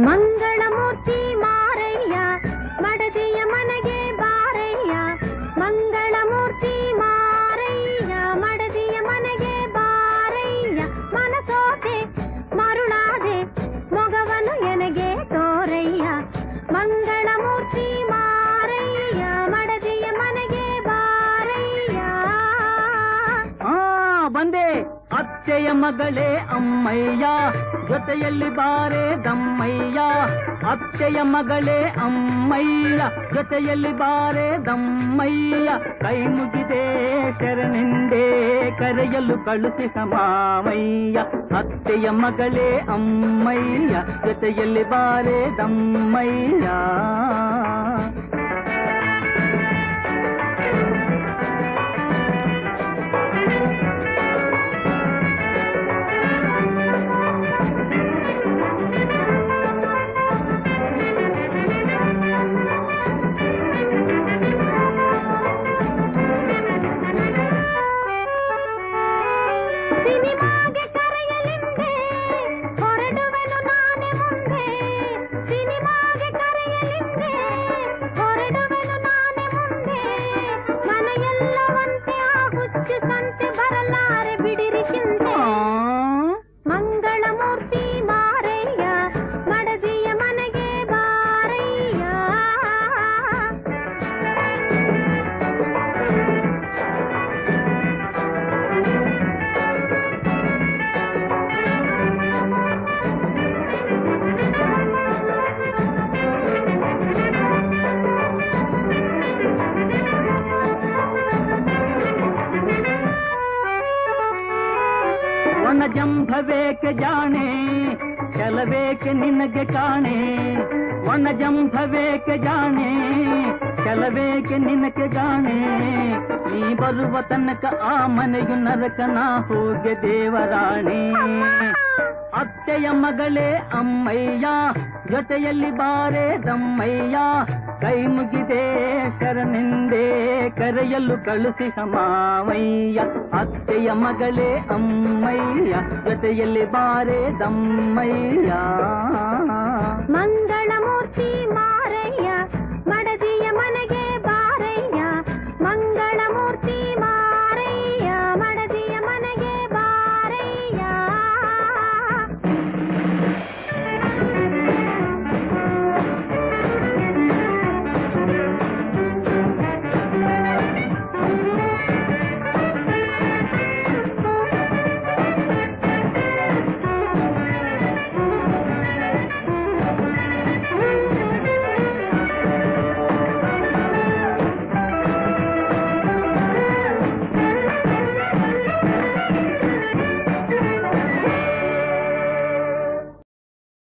ಮಂಗಳಮೂರ್ತಿ ಮಾರಯ್ಯ ಮಡದಿಯ ಮನೆಗೆ ಬಾರಯ್ಯ ಮಂಗಳಮೂರ್ತಿ ಮಾರಯ್ಯ ಮಡದಿಯ ಮನೆಗೆ ಬಾರಯ್ಯ ಮನಸೋತೆ ಮರುಳಾದೆ ಮೊಗವನು ಎನಗೆ ತೋರಯ್ಯ ಮಂಗಳಮೂರ್ತಿ ಮಾರಯ್ಯ ಮಡದಿಯ ಮನೆಗೆ ಬಾರಯ್ಯ ಆ ಬಂದೆ ಅತ್ತೆಯ ಮಗಳೇ ಅಮ್ಮಯ್ಯ ಜೊತೆಯಲ್ಲಿ ಬಾರೆ ದಮ್ಮಯ್ಯ ಅತ್ತೆಯ ಮಗಳೇ ಅಮ್ಮಯ್ಯ ಜೊತೆಯಲ್ಲಿ ಬಾರೆ ದಮ್ಮಯ್ಯ ಕೈ ಮುಗಿದೆ ಶರಣೆಂದೇ ಕರೆಯಲು ಕಳುಸಿ ಸಮಾವಯ್ಯ ಅತ್ತೆಯ ಮಗಳೇ ಅಮ್ಮಯ್ಯ ಜೊತೆಯಲ್ಲಿ ಬಾರೆ ದಮ್ಮಯ್ಯ ಸಿನಿಮಾಗೆ ಕರೆಯಲಿಂದೆ ಹೊರಡುವೆನು ನಾನೇ ಮುಂದೆ ಸಿನಿಮಾಗೆ ಕರೆಯಲಿಂದೆ ಹೊರಡುವೆನು ನಾನೇ ಮುಂದೆ ಮನೆಯೆಲ್ಲವಂತೆ ಆ ಹುಚ್ಚು ಸಂತೆ ಬರಲಾರೆ ಬಿಡಿರಿ ಚಿಂತೆ ಮಂಗಳಮೂರ್ತಿ ಮಾರಯ್ಯ ಮಡದಿಯ ಮನೆಗೆ ಬಾರಯ್ಯ ಒಣ ಜಂಭವೇಕೆ ಜಾಣೆ ಕೆಲವೇಕೆ ನಿನಗೆ ಕಾಣೆ ಒಣ ಜಂಭವೇಕೆ ಜಾಣೆ ಕೆಲವೇಕೆ ನಿನಗೆ ಜಾಣೆ ನೀ ಬರುವ ತನಕ ಆ ಮನೆಯು ನರಕನ ಹೋಗೆ ದೇವರಾಣೆ ಅತ್ತೆಯ ಮಗಳೇ ಅಮ್ಮಯ್ಯ ಜೊತೆಯಲ್ಲಿ ಬಾರೆ ದಮ್ಮಯ್ಯ ಕೈ ಮುಗಿದೆ ಶರಣೆಂದೇ ಕರೆಯಲು ಕಳುಸಿ ಸಮಾವಯ್ಯ ಅತ್ತೆಯ ಮಗಳೇ ಅಮ್ಮಯ್ಯ ಜೊತೆಯಲ್ಲಿ ಬಾರೆ ದಮ್ಮಯ್ಯ